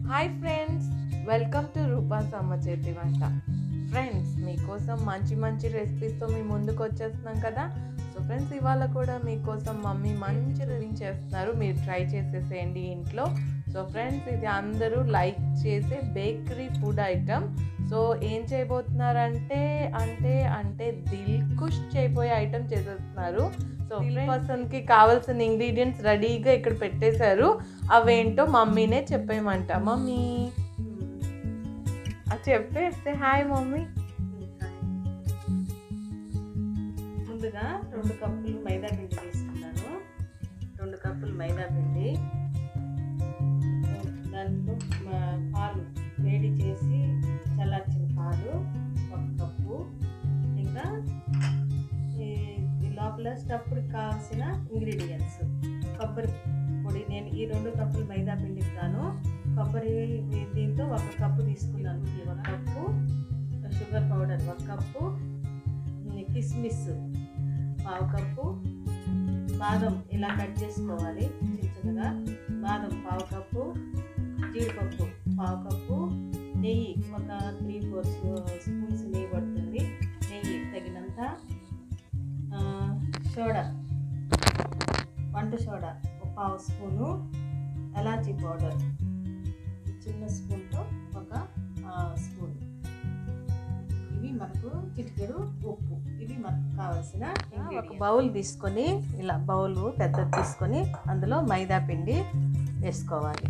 Hi friends welcome to Roopa సమ్మ చేతి వంట ఫ్రెండ్స్ మీకోసం మంచి మంచి రెసిపీస్తో మీ ముందుకు వచ్చేస్తున్నాం కదా సో ఫ్రెండ్స్ ఇవాళ కూడా మీకోసం మమ్మీ మంచి రివింగ్ చేస్తున్నారు మీరు ట్రై చేసేసేయండి ఇంట్లో సో ఫ్రెండ్స్ ఇది అందరూ లైక్ చేసే బేకరీ ఫుడ్ ఐటమ్ సో ఏం చేయబోతున్నారంటే అంటే అంటే దిల్ కుష్ చేయబోయే ఐటమ్ చేసేస్తున్నారు సో పర్సన్కి కావాల్సిన ఇంగ్రీడియంట్స్ రెడీగా ఇక్కడ పెట్టేశారు అవేంటో మమ్మీనే చెప్పేయమంట మమ్మీ అది చెప్పేస్తే హాయ్ మమ్మీ ముందుగా రెండు కప్పులు మైదా పిండి తీసుకున్నాను రెండు కప్పులు మైదా పిండి దాంట్లో మా- పాలు వేడి చేసి చల్లార్చిన పాలు ఒక కప్పు ఇంకా ఈ ఈ లోపల స్టఫ్కి కావాల్సిన ఇంగ్రీడియంట్స్ కొబ్బరి పొడి నేను ఈ రెండు కప్పులు మైదా పిండికి గాను కొబ్బరి దీంతో ఒక కప్పు తీసుకున్నాను ఒక కప్పు షుగర్ పౌడర్ ఒక కప్పు ఉమ్, కిస్మిస్ పావు కప్పు బాదం ఇలా కట్ చేసుకోవాలి చిన్న చిన్నగా బాదం పావు కప్పు జీడిపప్పు పావు కప్పు నెయ్యి ఒక త్రీ ఫోర్ స్పూన్స్ నెయ్యి పడుతుంది నెయ్యి తగినంత ఆ, సోడా వంట సోడా ఒక పావు స్పూను ఎలాచీ పౌడర్ చిన్న స్పూన్తో ఒక ఆ, స్పూన్ ఇవి మనకు చిటికెడు ఉప్పు ఇవి మనకు కావాల్సిన ఒక బౌల్ తీసుకొని ఇలా బౌల్ పెద్దది తీసుకొని అందులో మైదా పిండి వేసుకోవాలి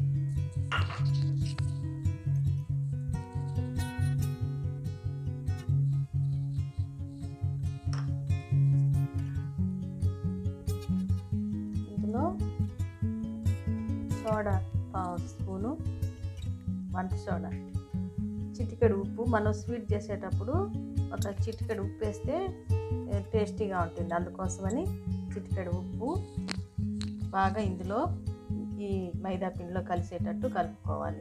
ఇందులో సోడా పావు స్పూను వంట సోడా చిటికెడు ఉప్పు మనం స్వీట్ చేసేటప్పుడు ఒక చిటికెడు ఉప్పు వేస్తే ఏ, టేస్టీగా ఉంటుంది అందుకోసమని చిటికెడు ఉప్పు బాగా ఇందులో ఈ మైదా పిండిలో కలిసేటట్టు కలుపుకోవాలి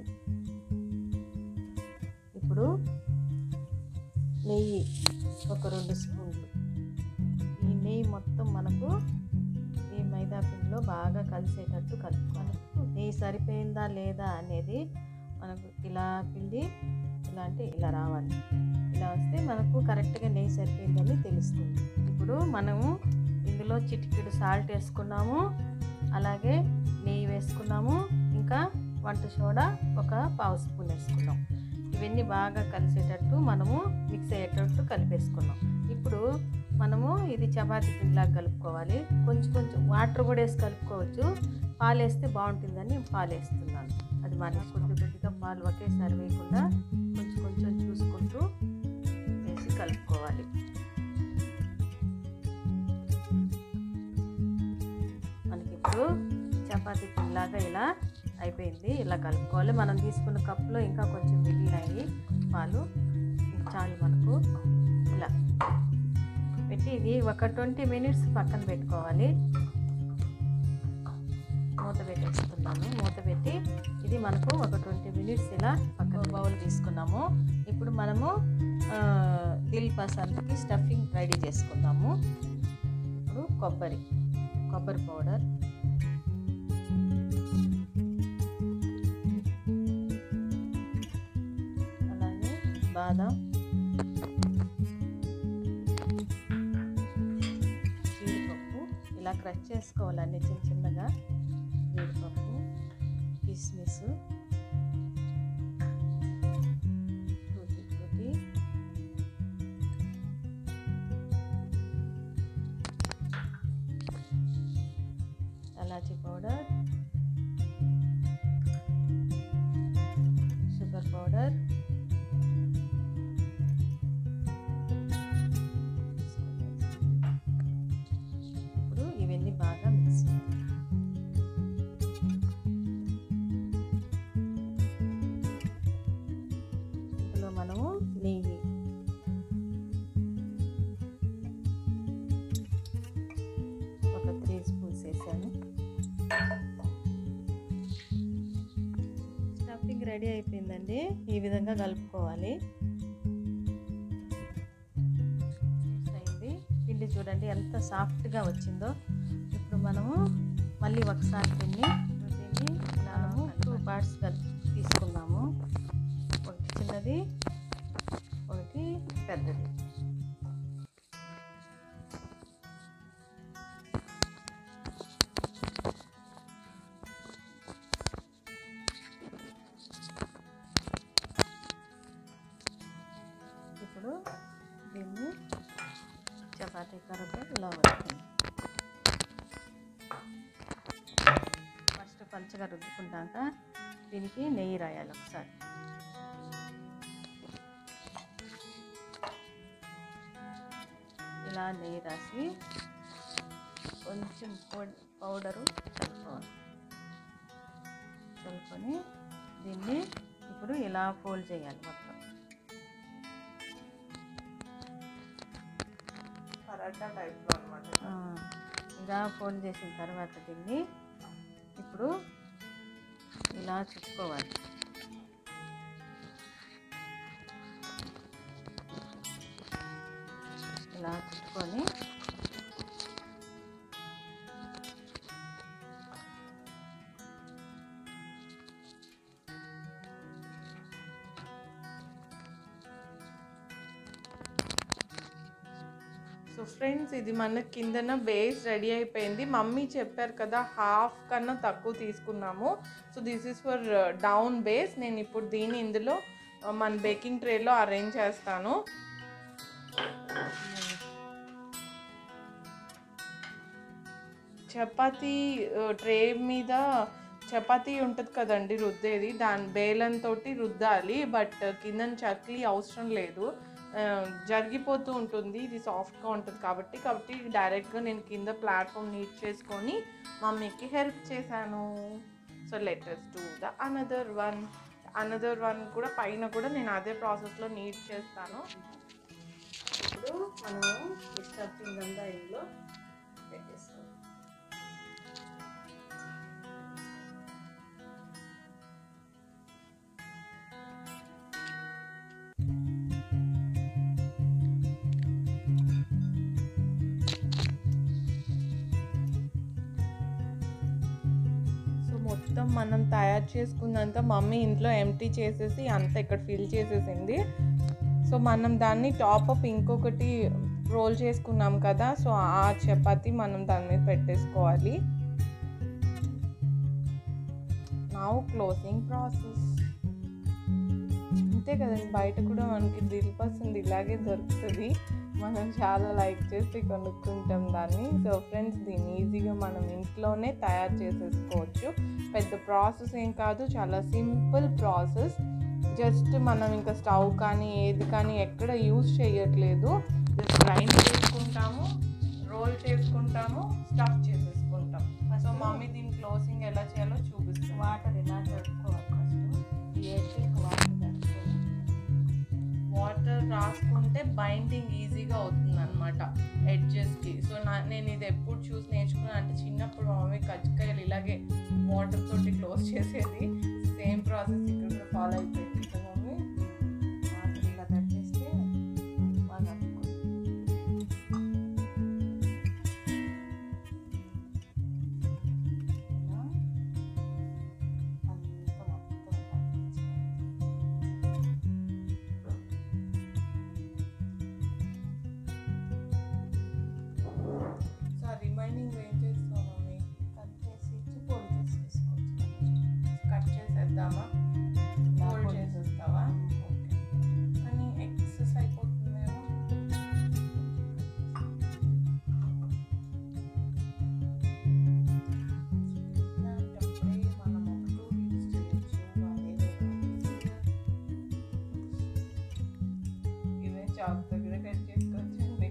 ఇప్పుడు నెయ్యి ఒక రెండు స్పూన్లు ఈ నెయ్యి మొత్తం మనకు ఈ మైదా పిండిలో బాగా కలిసేటట్టు కలుపుకోవాలి నెయ్యి సరిపోయిందా లేదా అనేది మనకు ఇలా పిండి ఇలా అంటే ఇలా రావాలి ఇలా వస్తే మనకు కరెక్ట్గా నెయ్యి సరిపోయిందని తెలుస్తుంది ఇప్పుడు మనము ఇందులో చిటికెడు సాల్ట్ వేసుకున్నాము అలాగే నెయ్యి వేసుకున్నాము ఇంకా వంట సోడా ఒక పావు స్పూన్ వేసుకున్నాం ఇవన్నీ బాగా కలిసేటట్టు మనము మిక్స్ అయ్యేటట్టు కలిపేసుకున్నాం ఇప్పుడు మనము ఇది చపాతీ పిండిలాగా కలుపుకోవాలి కొంచెం కొంచెం వాటర్ కూడా వేసి కలుపుకోవచ్చు పాలు వేస్తే బాగుంటుందని పాలు వేస్తున్నాను అది మన కొద్ది కొద్దిగా పాలు ఒకేసారి వేయకుండా కొంచెం కొంచెం చూసుకుంటూ వేసి కలుపుకోవాలి మనకి ఇప్పుడు చపాతీ పిండిలాగా ఇలా అయిపోయింది ఇలా కలుపుకోవాలి మనం తీసుకున్న కప్పులో ఇంకా కొంచెం మిగిలినాయి పాలు ఇంకా చాలు మనకు ఇలా పెట్టి ఇది ఒక ట్వంటీ మినిట్స్ పక్కన పెట్టుకోవాలి మూత పెట్టేస్తున్నాను మూత పెట్టి ఇది మనకు ఒక ట్వంటీ మినిట్స్ ఇలా పక్కన బౌల్ తీసుకున్నాము ఇప్పుడు మనము ఆ, దిల్ పసంద్కి స్టఫింగ్ రెడీ చేసుకుందాము ఇప్పుడు కొబ్బరి కొబ్బరి పౌడర్ అలాగే బాదం జీడిపప్పు ఇలా క్రష్ చేసుకోవాలి అన్ని చిన్న చిన్నగా జీడిపప్పు కిస్మిస్ టూటీ ఫ్రూటీ ఎలాచీ పౌడర్ షుగర్ పౌడర్ ఇప్పుడు ఇవన్నీ బాగా మిక్స్ చేయాలి ఇందులో మనము నెయ్యి ఒక త్రీ స్పూన్స్ వేసాను స్టఫింగ్ రెడీ అయిపోయిందండి ఈ విధంగా కలుపుకోవాలి అయింది పిండి చూడండి ఎంత సాఫ్ట్గా వచ్చిందో ఇప్పుడు మనము మళ్ళీ ఒకసారి దీన్ని దీన్ని మనము టూ పార్ట్స్ తీసుకున్నాము కరక ఇలా పట్టుకోండి ఫస్ట్ పలుచగా రుద్దుకుంటాక దీనికి నెయ్యి రాయాలి ఒకసారి ఇలా నెయ్యి రాసి కొంచెం పౌడ్- పౌడరు చల్లుకోవాలి చల్లుకొని దీన్ని ఇప్పుడు ఇలా ఫోల్డ్ చేయాలి మొత్తం పరాటా టైప్లో అనమాట ఆ, ఇలా ఫోల్డ్ చేసిన తర్వాత దీన్ని ఇప్పుడు ఇలా చుట్టుకోవాలి ఇలా చుట్టుకొని సో ఫ్రెండ్స్ ఇది మన కిందన బేస్ రెడీ అయిపోయింది మమ్మీ చెప్పారు కదా హాఫ్ కన్నా తక్కువ తీసుకున్నాము so this is for down base నేను ఇప్పుడు దీన్ని ఇందులో ఆ, మన బేకింగ్ ట్రేలో అరేంజ్ చేస్తాను చపాతీ ట్రే మీద చపాతీ ఉంటుంది కదండి రుద్దేది దాని బేలంతో రుద్దాలి బట్ కింద చక్లీ అవసరం లేదు ఆ, జరిగిపోతూ ఉంటుంది ఇది సాఫ్ట్గా ఉంటుంది కాబట్టి కాబట్టి డైరెక్ట్గా నేను కింద ప్లాట్ఫామ్ నీట్ చేసుకొని మమ్మీకి హెల్ప్ చేశాను so let's do the another one another one కూడా పైన కూడా నేను అదే ప్రాసెస్లో నీట్ చేస్తాను ఇప్పుడు మనము ఈ స్టఫింగ్ అంతా ఇందులో పెట్టేస్తాం సో మొత్తం మనం తయారు చేసుకున్నంత మమ్మీ ఇంట్లో ఎంటీ చేసేసి అంత ఇక్కడ ఫిల్ చేసేసింది సో మనం దాన్ని టాప్ అప్ ఇంకొకటి రోల్ చేసుకున్నాం కదా సో ఆ చపాతి మనం దాని మీద పెట్టేసుకోవాలి నౌ క్లోజింగ్ ప్రాసెస్ అంతే కదండి బయట కూడా మనకి దిల్ పసంది ఇలాగే దొరుకుతుంది మనం చాలా లైక్ చేసి కొనుక్కుంటాం దాన్ని సో ఫ్రెండ్స్ దీన్ని ఈజీగా మనం ఇంట్లోనే తయారు చేసేసుకోవచ్చు పెద్ద ప్రాసెస్ ఏం కాదు చాలా సింపుల్ ప్రాసెస్ జస్ట్ మనం ఇంకా స్టవ్ కానీ ఏది కానీ ఎక్కడ యూజ్ చేయట్లేదు జస్ట్ గ్రైండ్ చేసుకుంటాము రోల్ చేసుకుంటాము స్టఫ్ చేసేసుకుంటాం సో మమ్మీ దీని క్లోజింగ్ ఎలా చేయాలో చూపిస్తాం వాటర్ ఇలా జరుపుకోవాలి ఫస్ట్ ఈ ఎడ్జ్కి వాటర్ జరుపుకొని వాటర్ రాసుకుంటే బైండింగ్ ఈజీగా అవుతుంది అనమాట ఎడ్జెస్కి సో నా నేను ఇది ఎప్పుడు చూసి నేర్చుకున్నాను అంటే చిన్నప్పుడు మా మమ్మీ కజ్జికాయలు ఇలాగే వాటర్ తోటి క్లోజ్ చేసేది సేమ్ ప్రాసెస్ ఇక్కడ కూడా ఫాలో అయిపోయింది కదా మమ్మీ వాటర్ ఇలా తట్టేస్తే బాగా అతుక్కుంటుంది. ఇలా అంతా మొత్తం తట్టించాలి. సో రిమైనింగ్ ఏం చేస్తాం మమ్మీ కట్ చేసి ఇచ్చి పొడి చేసి వేసుకోవచ్చు కట్ చేసేద్దామా ఇలా ఫోల్డ్ పొడి చేసేస్తావా ఓకే కానీ ఎక్సెస్ అయిపోతుందేమో ఇలాంటప్పుడే మనం ఒక టూల్ యూజ్ చేయొచ్చు అదేదో ఇదే చాక్ దగ్గర కట్ చేసుకోవచ్చండి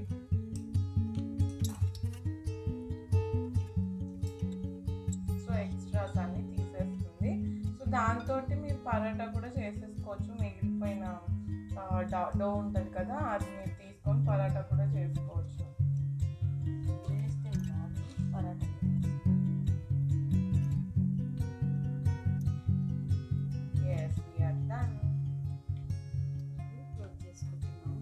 సో ఎక్స్ట్రాస్ అన్ని తీసేస్తుంది సో దాంతో మీరు పరోటా కూడా చేసేసుకోవచ్చు మిగిలిపోయిన డో ఉంటుంది కదా అది మీరు తీసుకొని పరోటా కూడా చేసుకోవచ్చు చేస్తే కాదు పరాటా ఎస్ వీఆర్ డన్ క్లోజ్ చేసుకుంటున్నాము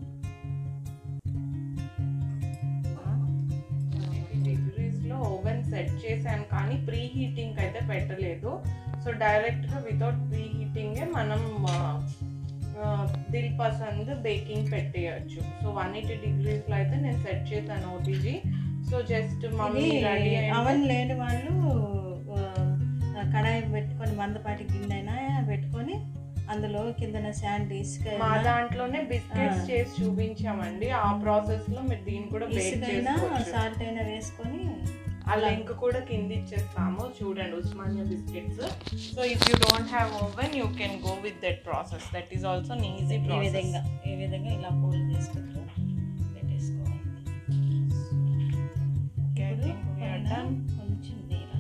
డిగ్రీస్లో ఓవెన్ సెట్ చేశాను కానీ ప్రీ హీటింగ్ అయితే పెట్టలేదు సో డైరెక్ట్గా వితౌట్ ప్రీ హీటింగే మనం ఆ, ఆ, దిల్ పసంద్ బేకింగ్ పెట్టేయచ్చు సో వన్ ఎయిటీ డిగ్రీస్లో అయితే నేను సెట్ చేశాను OTG so just mummy ready ఇది అవన్ లేని వాళ్ళు ఆ, కడాయి పెట్టుకొని మందపాటి గిన్నె అయినా పెట్టుకొని అందులో కిందన శాండ్ ఇసుక మా దాంట్లోనే బిస్కెట్స్ ఆ. చేసి చూపించామండి ఆ ప్రాసెస్ లో మీరు దీన్ని కూడా బేక్ ఇసుకైనా చేసుకోవచ్చు సాల్ట్ అయినా వేసుకొని ఆ లింక్ కూడా కింద ఇచ్చేస్తాము చూడండి Osmania biscuits so if you don't have oven you can go with that process that is also easy ఈ విధంగా ఈ విధంగా ఇలా ఫోల్డ్ చేసుకుంటూ పెట్టేసుకోవాలి ఇప్పుడు పైన కొంచెం నీరు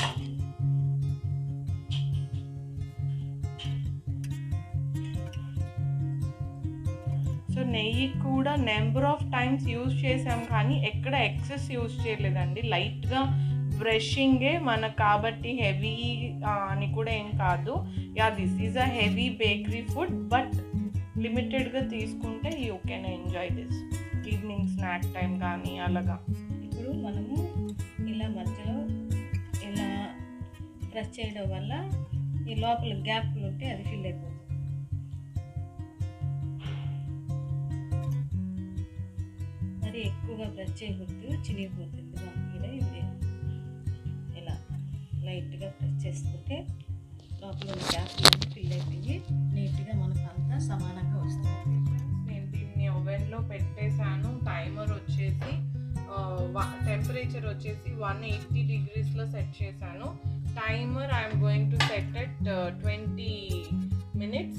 సో నెయ్యి కూడా నెంబర్ ఆఫ్ టైమ్స్ యూజ్ చేసాం కానీ ఎక్కడ ఎక్సెస్ యూజ్ చేయలేదండి లైట్గా బ్రషింగే మనకు కాబట్టి హెవీ అని కూడా ఏం కాదు yeah this is a heavy bakery food but లిమిటెడ్గా తీసుకుంటే you can enjoy this evening snack time కానీ అలాగా ఇప్పుడు మనము ఇలా మధ్యలో ఇలా ప్రెస్ చేయడం వల్ల ఈ లోపల గ్యాప్లు ఉంటే అది ఫిల్ అయిపోతుంది మరి ఎక్కువగా ప్రెస్ చేయకూడదు చినిగిపోతుంది మనకి ఇలా ఇది ఇలా లైట్గా ప్రెస్ చేసుకుంటే లోపల ఉన్న గ్యాప్లు ఫిల్ అయిపోయి నీట్గా మనకు అంతా సమానంగా వస్తుంది నేను దీన్ని ఓవెన్లో పెట్టేశాను టైమర్ వచ్చేసి టెంపరేచర్ వచ్చేసి వన్ ఎయిటీ డిగ్రీస్లో సెట్ చేశాను timer I'm going to set at twenty minutes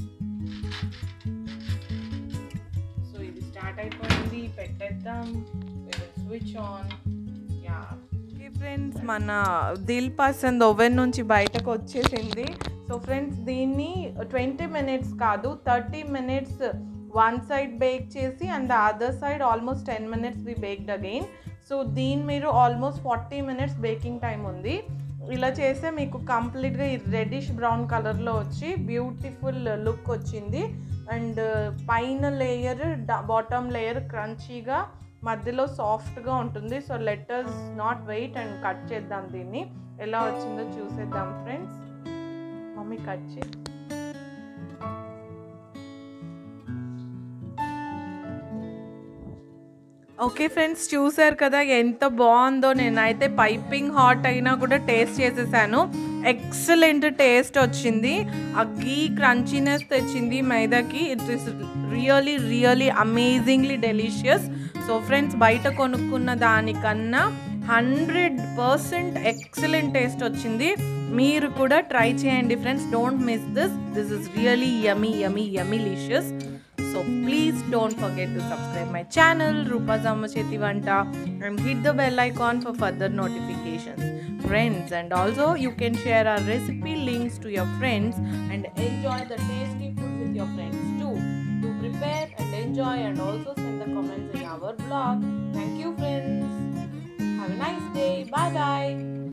so ఇది స్టార్ట్ అయిపోయింది పెట్టేద్దాం స్విచ్ ఆన్ యా ఫ్రెండ్స్ మన దిల్ పసంద్ ఓవెన్ నుంచి బయటకు వచ్చేసింది సో ఫ్రెండ్స్ దీన్ని ట్వంటీ మినిట్స్ కాదు thirty minutes one side bake చేసి and the other side almost ten minutes we baked again so దీని మీరు almost forty minutes baking time ఉంది ఇలా చేస్తే మీకు కంప్లీట్గా ఈ రెడిష్ బ్రౌన్ కలర్లో వచ్చి బ్యూటిఫుల్ లుక్ వచ్చింది అండ్ పైన లేయర్ బాటమ్ లేయర్ క్రంచీగా మధ్యలో సాఫ్ట్గా ఉంటుంది so let's not wait and cut చేద్దాం దీన్ని ఎలా వచ్చిందో చూసేద్దాం ఫ్రెండ్స్ మమ్మీ కట్ చే ఓకే ఫ్రెండ్స్ చూసారు కదా ఎంత బాగుందో నేనైతే పైపింగ్ హాట్ అయినా కూడా టేస్ట్ చేసేసాను ఎక్సలెంట్ టేస్ట్ వచ్చింది ఆ గీ క్రంచీనెస్ తెచ్చింది మైదాకి ఇట్ ఇస్ రియలీ రియలీ అమేజింగ్లీ డెలిషియస్ సో ఫ్రెండ్స్ బయట కొనుక్కున్న దానికన్నా హండ్రెడ్ పర్సెంట్ ఎక్సలెంట్ టేస్ట్ వచ్చింది మీరు కూడా ట్రై చేయండి friends don't miss this this is really yummy yummy yummy delicious So please don't forget to subscribe my channel Rupa Samacheti Vanta and hit the bell icon for further notifications. Friends, and also you can share our recipe links to your friends and enjoy the tasty food with your friends too. Do prepare and enjoy and also send the comments in our blog. Thank you, friends. Have a nice day. Bye bye.